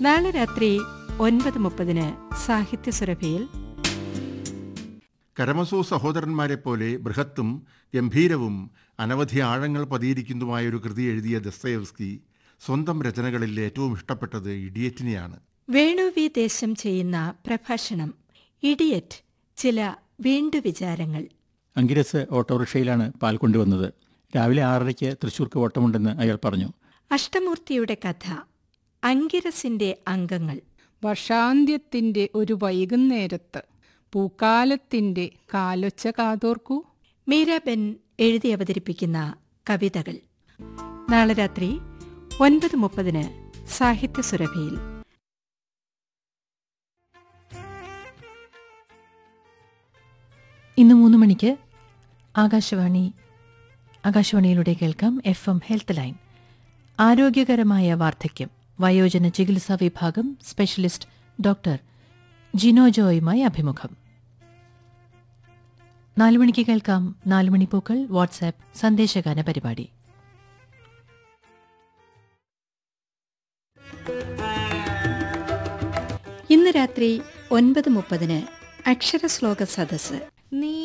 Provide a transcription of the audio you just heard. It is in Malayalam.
നാളെ രാത്രി ഒൻപത് മുപ്പതിന് സാഹിത്യസുരഭിയിൽ കരമസൂ സഹോദരന്മാരെ പോലെ ബൃഹത്തും ഗംഭീരവും അനവധി ആഴങ്ങൾ പതിയിരിക്കുന്നതുമായ ഒരു കൃതി എഴുതിയ ദസ്തയവ്സ്കി സ്വന്തം രചനകളിൽ ഏറ്റവും ഇഷ്ടപ്പെട്ടത് ഇഡിയറ്റിനെയാണ് വേണു വി ദേശം ചെയ്യുന്ന പ്രഭാഷണം ഇഡിയറ്റ് ചില വീണ്ടുവിചാരങ്ങൾ അങ്കിരസ് ഓട്ടോറിക്ഷയിലാണ് പാൽ കൊണ്ടുവന്നത് രാവിലെ ആറരയ്ക്ക് തൃശ്ശൂർക്ക് ഓട്ടമുണ്ടെന്ന് അയാൾ പറഞ്ഞു അഷ്ടമൂർത്തിയുടെ കഥ അങ്കിരസിന്റെ അംഗങ്ങൾ വർഷാന്ത്യത്തിന്റെ ഒരു വൈകുന്നേരത്ത് പൂക്കാലത്തിന്റെ കാലൊച്ച കാതോർക്കൂ മീരാബെൻ എഴുതി അവതരിപ്പിക്കുന്ന കവിതകൾ നാളെ രാത്രി ഒൻപത് മുപ്പതിന് സാഹിത്യസുരഭിയിൽ ഇന്ന് മൂന്ന് മണിക്ക് ആകാശവാണി ആകാശവാണിയിലൂടെ കേൾക്കാം എഫ് എം ഹെൽത്ത് ലൈൻ ആരോഗ്യകരമായ വാർദ്ധക്യം വയോജന ചികിത്സാ വിഭാഗം സ്പെഷ്യലിസ്റ്റ് ഡോക്ടർ ജിനോ ജോയുമായി അഭിമുഖം നാലു മണിക്ക് കേൾക്കാം നാലുമണി പൂക്കൾ വാട്സാപ്പ് സന്ദേശഗാന പരിപാടി ഇന്ന് രാത്രി ഒൻപത് മുപ്പതിന് അക്ഷരശ്ലോക സദസ്സ് നീ